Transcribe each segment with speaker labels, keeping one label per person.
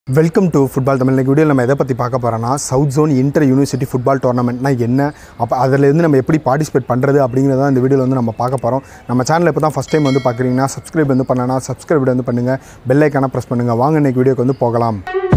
Speaker 1: welcome to football Tamil இன்னைக்கு வீடியோவில் நம்ம எதை பற்றி பார்க்க போகிறோம்னா south zone inter university football டோர்னமெண்ட்னா என்ன அப்போ அதிலேருந்து நம்ம எப்படி பார்ட்டிசிபேட் பண்ணுறது அப்படிங்கிறத இந்த வீடியோவில் வந்து நம்ம பார்க்க போகிறோம் நம்ம சேனல் இப்போ தான் ஃபஸ்ட் டைம் வந்து பார்க்குறீங்கன்னா சப்ஸ்கிரைப் வந்து பண்ணனா சப்ஸ்கிரைப் வந்து பண்ணுங்கள் பெல் ஐக்கான ப்ரெஸ் பண்ணுங்கள் வாங்க இன்னைக்கு வீடியோக்கு வந்து போகலாம்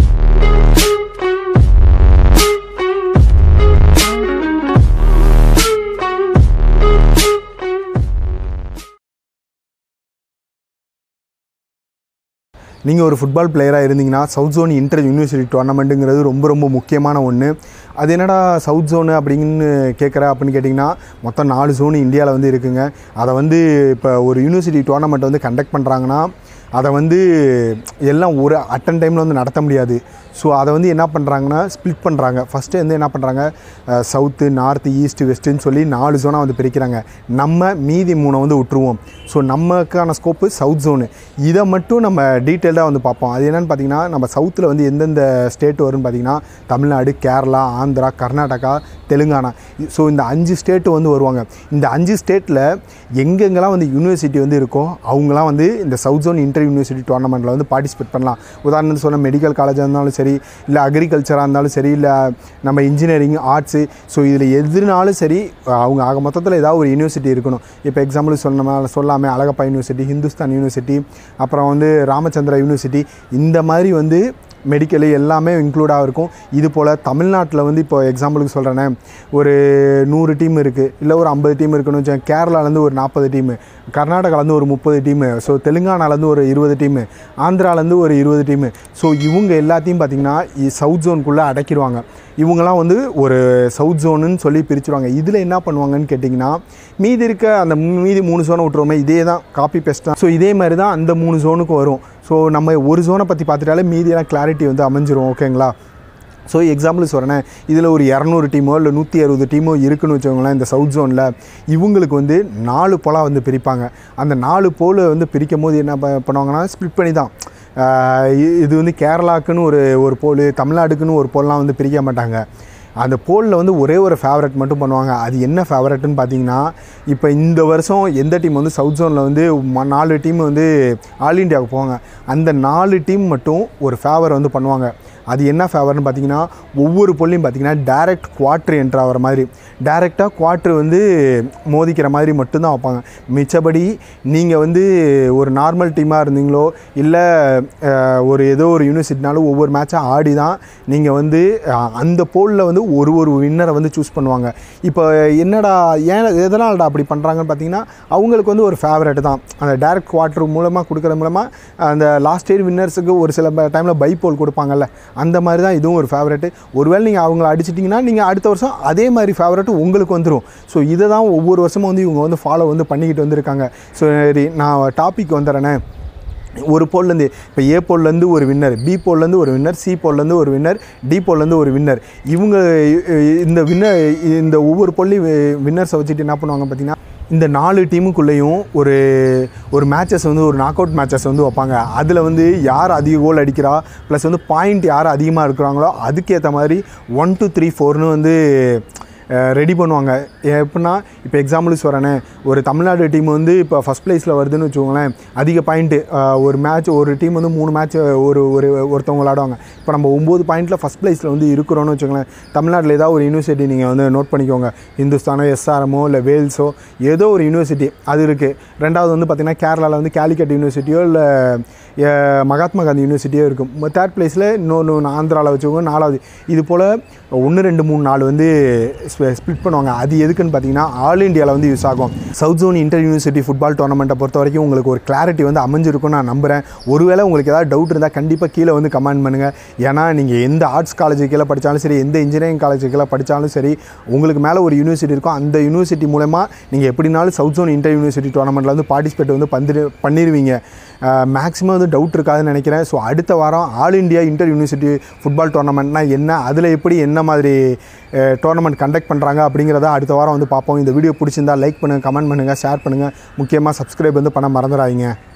Speaker 1: நீங்கள் ஒரு ஃபுட்பால் பிளேயராக இருந்தீங்கன்னா சவுத் ஜோன் இன்டர் யூனிவர்சிட்டி டோர்னமெண்ட்டுங்கிறது ரொம்ப ரொம்ப முக்கியமான ஒன்று அது என்னடா சவுத் ஜோனு அப்படின்னு கேட்குற அப்படின்னு கேட்டிங்கன்னா மொத்தம் நாலு ஜோன் இந்தியாவில் வந்து இருக்குங்க அதை வந்து இப்போ ஒரு யூனிவர்சிட்டி டோர்னமெண்ட் வந்து கண்டக்ட் பண்ணுறாங்கன்னா அதை வந்து எல்லாம் ஒரு அட்டன் டைமில் வந்து நடத்த முடியாது ஸோ அதை வந்து என்ன பண்ணுறாங்கன்னா ஸ்ப்ளிட் பண்ணுறாங்க ஃபஸ்ட்டு வந்து என்ன பண்ணுறாங்க சவுத்து நார்த்து ஈஸ்ட்டு வெஸ்ட்டுன்னு சொல்லி நாலு ஜோனாக வந்து பிரிக்கிறாங்க நம்ம மீதி மூணை வந்து விட்டுருவோம் ஸோ நமக்கான ஸ்கோப்பு சவுத் ஜோனு இதை மட்டும் நம்ம டீட்டெயில்டாக வந்து பார்ப்போம் அது என்னென்னு பார்த்தீங்கன்னா நம்ம சவுத்தில் வந்து எந்தெந்த ஸ்டேட் வரும்னு பார்த்தீங்கன்னா தமிழ்நாடு கேரளா ஆந்திரா கர்நாடகா தெலுங்கானா ஸோ இந்த அஞ்சு ஸ்டேட்டு வந்து வருவாங்க இந்த அஞ்சு ஸ்டேட்டில் எங்கெங்கெல்லாம் வந்து யூனிவர்சிட்டி வந்து இருக்கோ அவங்களாம் வந்து இந்த சவுத் ஜோன் இன்டர் யூனிவர்சிட்டி டோர்னமெண்ட்டில் வந்து பார்ட்டிசிபேட் பண்ணலாம் உதாரணத்துக்கு சொன்ன மெடிக்கல் காலேஜாக இருந்தாலும் சரி இல்லை அக்ரிகல்ச்சராக இருந்தாலும் சரி இல்லை நம்ம இன்ஜினியரிங் ஆர்ட்ஸு ஸோ இதில் எதுனாலும் சரி அவங்க ஆக மொத்தத்தில் ஏதாவது ஒரு யூனிவர்சிட்டி இருக்கணும் இப்போ எக்ஸாம்பிள் சொன்ன சொல்லாமல் அழகப்பா யூனிவர்சிட்டி ஹிந்துஸ்தான் யூனிவர்சிட்டி அப்புறம் வந்து ராமச்சந்திரா யூனிவர்சிட்டி இந்த மாதிரி வந்து மெடிக்கலு எல்லாமே இன்க்ளூடாக இருக்கும் இது போல் தமிழ்நாட்டில் வந்து இப்போ எக்ஸாம்பிளுக்கு சொல்கிறேனே ஒரு நூறு டீம் இருக்குது இல்லை ஒரு ஐம்பது டீம் இருக்குன்னு வச்சேன் கேரளாலேருந்து ஒரு நாற்பது டீமு கர்நாடகாலேருந்து ஒரு முப்பது டீமு ஸோ தெலுங்கானாலேருந்து ஒரு இருபது டீமு ஆந்திராலேருந்து ஒரு இருபது டீமு ஸோ இவங்க எல்லாத்தையும் பார்த்திங்கன்னா சவுத் ஜோனுக்குள்ளே அடக்கிடுவாங்க இவங்கெல்லாம் வந்து ஒரு சவுத் ஜோனுன்னு சொல்லி பிரிச்சுருவாங்க இதில் என்ன பண்ணுவாங்கன்னு கேட்டிங்கன்னா மீதி இருக்க அந்த மீதி மூணு ஜோனை விட்டுருவோமே இதே தான் காப்பி பெஸ்ட் தான் ஸோ இதே மாதிரி தான் அந்த மூணு ஜோனுக்கும் வரும் ஸோ நம்ம ஒரு ஜோனை பற்றி பார்த்துட்டாலே மீதியெல்லாம் கிளாரிட்டி வந்து அமைஞ்சிரும் ஓகேங்களா ஸோ எக்ஸாம்பிள் சொல்கிறேன் இதில் ஒரு இரநூறு டீமோ இல்லை நூற்றி அறுபது டீமோ இருக்குன்னு வச்சுக்கோங்களேன் இந்த சவுத் ஜோனில் இவங்களுக்கு வந்து நாலு போலாக வந்து பிரிப்பாங்க அந்த நாலு போல் வந்து பிரிக்கும் போது என்ன ப- பண்ணுவாங்கன்னா ஸ்ப்ளிட் பண்ணி தான் ஆஹ் இ- இது வந்து கேரளாக்குன்னு ஒரு ஒரு போல் தமிழ்நாடுக்குன்னு ஒரு போல்லாம் வந்து பிரிக்க மாட்டாங்க அந்த போலில் வந்து ஒரே ஒரு ஃபேவரட் மட்டும் பண்ணுவாங்க அது என்ன ஃபேவரட்னு பார்த்தீங்கன்னா இப்போ இந்த வருஷம் எந்த டீம் வந்து சவுத் ஜோனில் வந்து ம- நாலு டீம் வந்து ஆல் இண்டியாவுக்கு போவாங்க அந்த நாலு டீம் மட்டும் ஒரு ஃபேவர் வந்து பண்ணுவாங்க அது என்ன ஃபேவர்னு பார்த்தீங்கன்னா ஒவ்வொரு பொருளையும் பார்த்தீங்கன்னா டைரக்ட் குவாட்ரு என்ட்ரு ஆகிற மாதிரி டைரெக்டாக குவாட்ரு வந்து மோதிக்கிற மாதிரி மட்டும்தான் வைப்பாங்க மிச்சபடி நீங்கள் வந்து ஒரு நார்மல் டீமாக இருந்தீங்களோ இல்லை அஹ், ஒரு ஏதோ ஒரு யூனிவர்சிட்டினாலும் ஒவ்வொரு மேட்சாக ஆடி தான் நீங்கள் வந்து அஹ், அந்த போலில் வந்து ஒரு ஒரு வின்னரை வந்து சூஸ் பண்ணுவாங்க இப்போ என்னடா ஏன் எதனால்டா அப்படி பண்ணுறாங்கன்னு பார்த்தீங்கன்னா அவங்களுக்கு வந்து ஒரு ஃபேவரட் தான் அந்த டைரக்ட் குவார்ட்டர் மூலமாக கொடுக்குறது மூலமாக அந்த லாஸ்ட் இயர் வின்னர்ஸுக்கு ஒரு சில டைமில் பை போல் கொடுப்பாங்கல்ல அந்த மாதிரி தான் இதுவும் ஒரு ஃபேவரெட்டு ஒருவேளை நீங்கள் அவங்கள அடிச்சிட்டிங்கன்னா நீங்கள் அடுத்த வருஷம் அதே மாதிரி ஃபேவரெட்டு உங்களுக்கு வந்துடும் ஸோ இதை தான் ஒவ்வொரு வருஷமும் வந்து இவங்க வந்து ஃபாலோ வந்து பண்ணிக்கிட்டு வந்திருக்காங்க ஸோ சரி நான் டாபிக் வந்துடுறேனே ஒரு போல்லேருந்து இப்போ ஏ போல்லேருந்து ஒரு வின்னர் பி போல்லேருந்து ஒரு வின்னர் சி போல்லேருந்து ஒரு வின்னர் டி போல்லேருந்து ஒரு வின்னர் இவங்க இ- இந்த வின்னர் இந்த ஒவ்வொரு போல்லையும் வின்னர்ஸை வச்சுட்டு என்ன பண்ணுவாங்க பார்த்தீங்கன்னா இந்த நாலு டீமுக்குள்ளேயும் ஒரு ஒரு மேட்சஸ் வந்து ஒரு நாக் அவுட் மேட்சஸ் வந்து வைப்பாங்க அதில் வந்து யார் அதிக கோல் அடிக்கிறா ப்ளஸ் வந்து பாயிண்ட் யார் அதிகமாக இருக்கிறாங்களோ அதுக்கேற்ற மாதிரி ஒன் டூ த்ரீ ஃபோர்னு வந்து ரெடி பண்ணுவாங்க எப்படின்னா இப்போ எக்ஸாம்பிள் சொல்கிறேனே ஒரு தமிழ்நாடு டீம் வந்து இப்போ ஃபஸ்ட் ப்ளேஸில் வருதுன்னு வச்சுக்கோங்களேன் அதிக பாயிண்ட்டு ஒரு மேட்ச் ஒரு டீம் வந்து மூணு மேட்ச் ஒரு ஒரு ஒருத்தவங்க விளாடுவாங்க இப்போ நம்ம ஒம்பது பாயிண்ட்டில் ஃபஸ்ட் ப்ளேஸில் வந்து இருக்கிறோன்னு வச்சுக்கோங்களேன் தமிழ்நாட்டில் ஏதாவது ஒரு யூனிவர்சிட்டி நீங்கள் வந்து நோட் பண்ணிக்கோங்க இந்துஸ்தானோ எஸ்ஆர்எம்மோ இல்லை வேல்ஸோ ஏதோ ஒரு யூனிவர்சிட்டி அது இருக்குது ரெண்டாவது வந்து பார்த்திங்கன்னா கேரளாவில் வந்து கேலிக்கட் யூனிவர்சிட்டியோ இல்லை மகாத்மா காந்தி யூனிவர்சிட்டியோ இருக்கும் தேர்ட் பிளேஸில் இன்னொன்று ஆந்திராவில் வச்சுக்கோங்க நாலாவது இது போல் ஒன்று ரெண்டு மூணு நாலு வந்து ஸ்ப்ளிட் பண்ணுவாங்க அது எதுக்குன்னு பார்த்தீங்கன்னா ஆல் இந்தியாவில் வந்து யூஸ் ஆகும் south zone inter university football டோர்னமெண்ட்டை பொறுத்த வரைக்கும் உங்களுக்கு ஒரு கிளாரிட்டி வந்து அமைஞ்சிருக்கும் நான் நம்புகிறேன் ஒருவேளை உங்களுக்கு ஏதாவது டவுட் இருந்தால் கண்டிப்பாக கீழே வந்து கமெண்ட் பண்ணுங்கள் ஏன்னா நீங்கள் எந்த ஆர்ட்ஸ் காலேஜ் கீழே படித்தாலும் சரி எந்த இன்ஜினியரிங் காலேஜ் கீழே படித்தாலும் சரி உங்களுக்கு மேலே ஒரு யூனிவர்சிட்டி இருக்கும் அந்த யூனிவர்சிட்டி மூலமா நீங்கள் எப்படினாலும் சவுத் ஜோன் இன்டர் யூனிவர்சிட்டி டோர்னமெண்ட்டில் வந்து பார்ட்டிசிபேட் வந்து பந்திரு பண்ணிடுவீங்க மேக்ஸிமம் வந்து டவுட் இருக்காதுன்னு நினைக்கிறேன் ஸோ அடுத்த வாரம் all India inter university football டோர்னமெண்ட்னா என்ன அதில் எப்படி என்ன மாதிரி டோர்னமெண்ட் கண்டக்ட் பண்ணுறாங்க அப்படிங்கிறத அடுத்த வாரம் வந்து பார்ப்போம் இந்த வீடியோ பிடிச்சிருந்தா லைக் பண்ணுங்கள் கமெண்ட் பண்ணுங்கள் ஷேர் பண்ணுங்கள் முக்கியமாக சப்ஸ்கிரைப் வந்து பண்ண மறந்துடாதீங்க